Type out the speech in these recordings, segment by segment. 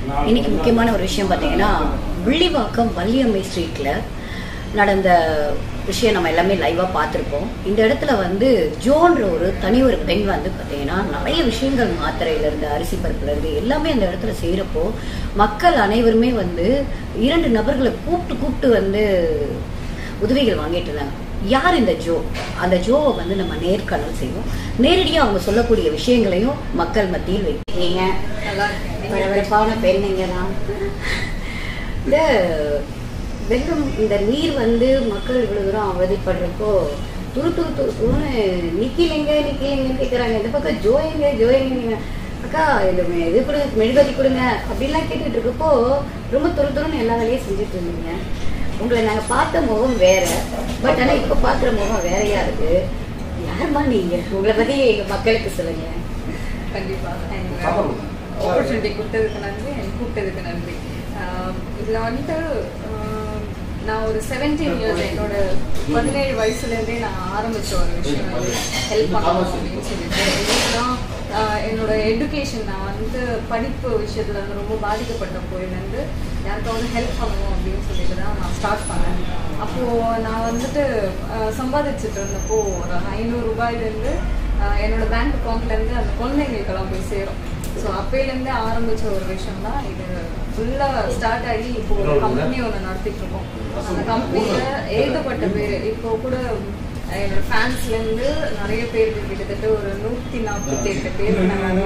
இன்னைக்கு முக்கியமான ஒரு விஷயம் பார்த்தீங்கன்னா வில்லிவாக்கம் வள்ளியம்மை ஸ்ட்ரீட்ல நடந்த விஷயம் நம்ம எல்லாமே லைவா பார்த்துருப்போம் இந்த இடத்துல வந்து ஜோன்ற ஒரு தனி ஒரு பெண் வந்து பார்த்தீங்கன்னா நிறைய விஷயங்கள் மாத்திரையில இருந்து அரிசி பருப்புல இருந்து எல்லாமே அந்த இடத்துல செய்யறப்போ மக்கள் அனைவருமே வந்து இரண்டு நபர்களை கூப்பிட்டு கூப்பிட்டு வந்து உதவிகள் வாங்கிட்டு இருந்தாங்க யார் இந்த ஜோ அந்த ஜோவை வந்து நம்ம நேர்காணல் செய்வோம் நேரடியாக அவங்க சொல்லக்கூடிய விஷயங்களையும் மக்கள் மத்தியில் வைக்கிறீங்க பரபரப்பான பெண்ணுங்க தான் இந்த வெள்ளம் இந்த நீர் வந்து மக்கள் இவ்வளவு தூரம் அவதிப்படுறப்போ துரு துரு துரு துருன்னு நிக்கலைங்க நிக்கலைங்கன்னு கேட்குறாங்க இந்த பக்கம் ஜோயங்க ஜோயங்க அக்கா இந்த மெ- இது கொடுங்க மெழுகதி கொடுங்க அப்படிலாம் கேட்டுட்டு இருக்கப்போ ரொம்ப துரு துருன்னு எல்லா வேலையும் செஞ்சுட்டு இருந்தீங்க உங்களை நாங்க பார்த்த முகம் வேற பட் ஆனா இப்ப பாக்குற முகம் வேறையா இருக்கு யாருமா நீங்க உங்களை பத்தி எங்க மக்களுக்கு சொல்லுங்க கண்டிப்பா ஆப்பர்ச்சுனிட்டி கொடுத்ததுக்கு நன்றி and கூப்பிட்டதுக்கு நன்றி ஆஹ் இதுல வந்துட்டு ஆஹ் நான் ஒரு செவன்டீன் இயர்ஸ் என்னோட பதினேழு வயசுலேருந்தே நான் ஆரம்பிச்ச ஒரு விஷயம் வந்து ஹெல்ப் பண்ணணும் அப்படின்னு சொல்லிட்டு இதுதான் ஆஹ் என்னோட எஜுகேஷன் நான் வந்து படிப்பு விஷயத்துல வந்து ரொம்ப பாதிக்கப்பட்ட போயிலேருந்து யாருக்காவது ஹெல்ப் பண்ணணும் அப்படின்னு சொல்லிட்டு தான் நான் ஸ்டார்ட் பண்ணேன் அப்போ நான் வந்துட்டு ஆஹ் சம்பாதிச்சுட்டு இருந்தப்போ ஒரு ஐநூறு ரூபாயிலேருந்து ஆஹ் என்னோட பேங்க் அக்கௌண்ட்ல இருந்து அந்த குழந்தைங்களுக்கெல்லாம் போய் சேரும் ஸோ அப்பையிலேருந்தே ஆரம்பிச்ச ஒரு விஷயம் தான் இது ஃபுல்லாக ஸ்டார்ட் ஆகி இப்போ ஒரு கம்பெனி ஒன்று நடத்திட்டு இருக்கோம் அந்த கம்பெனியில் எழுதப்பட்ட பேர் இப்போ கூட என்னோட ஃபேன்ஸ்லேருந்து நிறைய பேர் கிட்டத்தட்ட ஒரு நூற்றி நாற்பத்தி எட்டு பேர்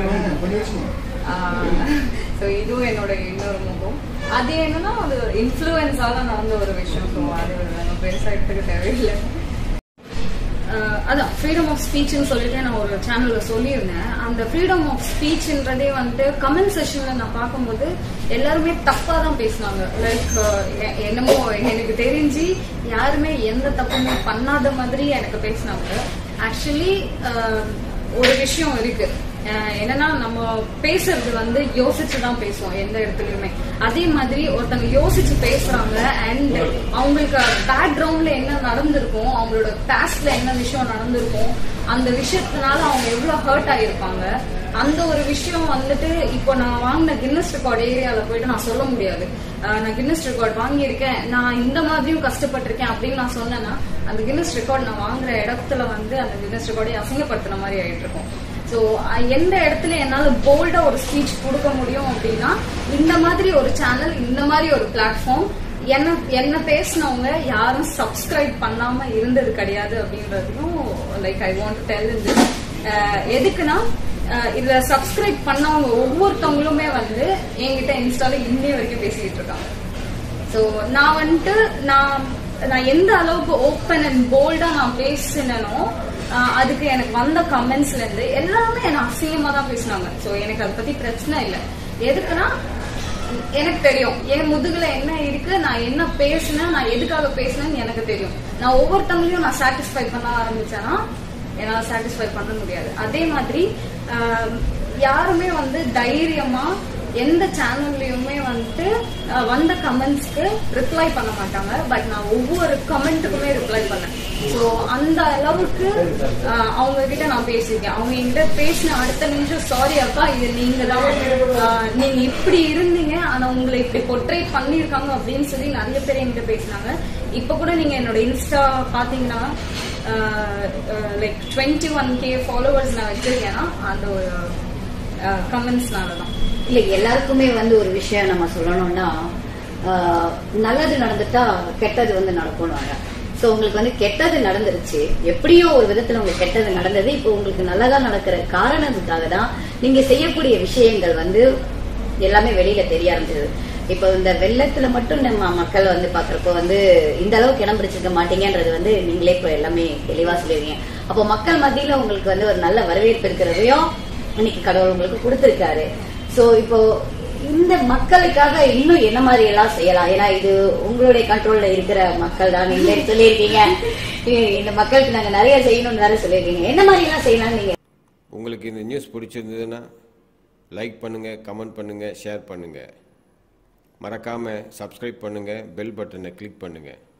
ஸோ இதுவும் என்னோட இன்னொரு முகம் அது என்னன்னா அது இன்ஃப்ளூயன்ஸால நடந்த ஒரு விஷயம் ஸோ அது நம்ம பெருசாக எடுத்துக்க தேவையில்லை அஹ் அதான் ஃப்ரீடம் ஆஃப் ஸ்பீச்னு சொல்லிட்டு நான் ஒரு சேனல்ல சொல்லியிருந்தேன் அந்த ஃப்ரீடம் ஆஃப் ஸ்பீச்ன்றதே வந்துட்டு கமெண்ட் செஷன்ல நான் பார்க்கும்போது எல்லாருமே தப்பா தான் பேசினாங்க லைக் என்னமோ எனக்கு தெரிஞ்சு யாருமே எந்த தப்புமே பண்ணாத மாதிரி எனக்கு பேசினாங்க ஆக்சுவலி ஒரு விஷயம் இருக்கு அஹ் என்னன்னா நம்ம பேசுறது வந்து யோசிச்சு தான் பேசுவோம் எந்த இடத்துலயுமே அதே மாதிரி ஒருத்தங்க யோசிச்சு பேசுறாங்க அண்ட் அவங்களுக்கு பேக்ரவுண்ட்ல என்ன நடந்திருக்கும் அவங்களோட பாஸ்ட்ல என்ன விஷயம் நடந்திருக்கும் அந்த விஷயத்தினால அவங்க எவ்வளவு ஹர்ட் ஆயிருப்பாங்க அந்த ஒரு விஷயம் வந்துட்டு இப்போ நான் வாங்கின கின்னஸ் ரெக்கார்ட் ஏரியால போயிட்டு நான் சொல்ல முடியாது அஹ் நான் கின்னஸ் ரெக்கார்ட் வாங்கியிருக்கேன் நான் இந்த மாதிரியும் கஷ்டப்பட்டிருக்கேன் அப்படின்னு நான் சொன்னேன்னா அந்த கின்னஸ் ரெக்கார்ட் நான் வாங்குற இடத்துல வந்து அந்த கின்னஸ் ரெக்கார்டை அசிங்கப்படுத்தின மாதிரி ஆயிட்டு இருக்கும் ஸோ எந்த இடத்துல என்னால போல்டா ஒரு ஸ்பீச் கொடுக்க முடியும் அப்படின்னா இந்த மாதிரி ஒரு சேனல் இந்த மாதிரி ஒரு பிளாட்ஃபார்ம் என்ன என்ன பேசினவங்க யாரும் சப்ஸ்கிரைப் பண்ணாம இருந்தது கிடையாது அப்படின்றதையும் லைக் ஐ வாண்ட் டெல் இந்த எதுக்குன்னா அஹ் இதுல சப்ஸ்கிரைப் பண்ணவங்க ஒவ்வொருத்தவங்களுமே வந்து என்கிட்ட இன்ஸ்டால இன்னி வரைக்கும் பேசிக்கிட்டு இருக்காங்க ஸோ நான் வந்துட்டு நான் நான் எந்த அளவுக்கு ஓப்பன் அண்ட் போல்டா நான் பேசினனோ ஆஹ் அதுக்கு எனக்கு வந்த கமெண்ட்ஸ்ல இருந்து எல்லாமே என்ன அசிங்கமா தான் பேசினாங்க ஸோ எனக்கு அதை பத்தி பிரச்சனை இல்லை எதுக்குன்னா எனக்கு தெரியும் என் முதுகுல என்ன இருக்கு நான் என்ன பேசினேன் நான் எதுக்காக பேசினேன்னு எனக்கு தெரியும் நான் ஒவ்வொருத்தவங்களையும் நான் சாட்டிஸ்ஃபை பண்ண ஆரம்பிச்சேன்னா என்னால சாட்டிஸ்ஃபை பண்ண முடியாது அதே மாதிரி ஆஹ் யாருமே வந்து தைரியமா எந்த சேனல்லையுமே வந்துட்டு அஹ், வந்த கமெண்ட்ஸ்க்கு ரிப்ளை பண்ண மாட்டாங்க பட் நான் ஒவ்வொரு கமெண்ட்டுக்குமே ரிப்ளை பண்ணேன் ஸோ அந்த அளவுக்கு அஹ், அவங்க கிட்ட நான் பேசியிருக்கேன் அவங்க என்கிட்ட பேசின அடுத்த நிமிஷம் சாரி அக்கா இது நீங்க தான் அஹ், நீங்க இப்படி இருந்தீங்க ஆனா உங்களை இப்படி பொட்ரை பண்ணியிருக்காங்க அப்படின்னு சொல்லி நிறைய பேர் என்கிட்ட பேசினாங்க இப்ப கூட நீங்க என்னோட இன்ஸ்டா பாத்தீங்கன்னா like twenty one K followers நான் வச்சிருக்கேன்னா அந்த ஒரு கமெண்ட்ஸ்னால தான் இல்ல எல்லாருக்குமே வந்து ஒரு விஷயம் நம்ம சொல்லணும்னா ஆஹ், நல்லது நடந்துட்டா கெட்டது வந்து நடக்கும்னு சோ உங்களுக்கு வந்து கெட்டது நடந்துருச்சு எப்படியோ ஒரு விதத்துல உங்களுக்கு கெட்டது நடந்தது இப்போ உங்களுக்கு நல்லதா நடக்கிற காரணத்துக்காக தான் நீங்க செய்யக்கூடிய விஷயங்கள் வந்து எல்லாமே வெளியில தெரிய ஆரம்பிச்சது இப்போ இந்த வெள்ளத்துல மட்டும் நம்ம மக்கள் வந்து பாக்குறப்போ வந்து இந்த அளவுக்கு இடம் பிடிச்சிருக்க மாட்டீங்கன்றது வந்து நீங்களே இப்போ எல்லாமே தெளிவா சொல்லிருக்கீங்க அப்போ மக்கள் மத்தியில உங்களுக்கு வந்து ஒரு நல்ல வரவேற்பு இருக்கிறதையும் இன்னைக்கு கடவுள் உங்களுக்கு கொடுத்திருக்காரு சோ இப்போ இந்த மக்களுக்காக இன்னும் என்ன மாதிரி எல்லாம் செய்யலாம் ஏன்னா இது உங்களுடைய கண்ட்ரோல்ல இருக்கிற மக்கள் தான் நீங்களே சொல்லியிருக்கீங்க இ- இந்த மக்களுக்கு நாங்க நிறைய செய்யணும்னு வேற சொல்லியிருக்கீங்க என்ன மாதிரி எல்லாம் செய்யலாம் நீங்க உங்களுக்கு இந்த நியூஸ் பிடிச்சிருந்ததுன்னா லைக் பண்ணுங்கள் கமெண்ட் பண்ணுங்கள் ஷேர் பண்ணுங்கள் மறக்காமல் சப்ஸ்கிரைப் பண்ணுங்கள் பெல் பட்டனை கிளிக் பண்ணுங்கள்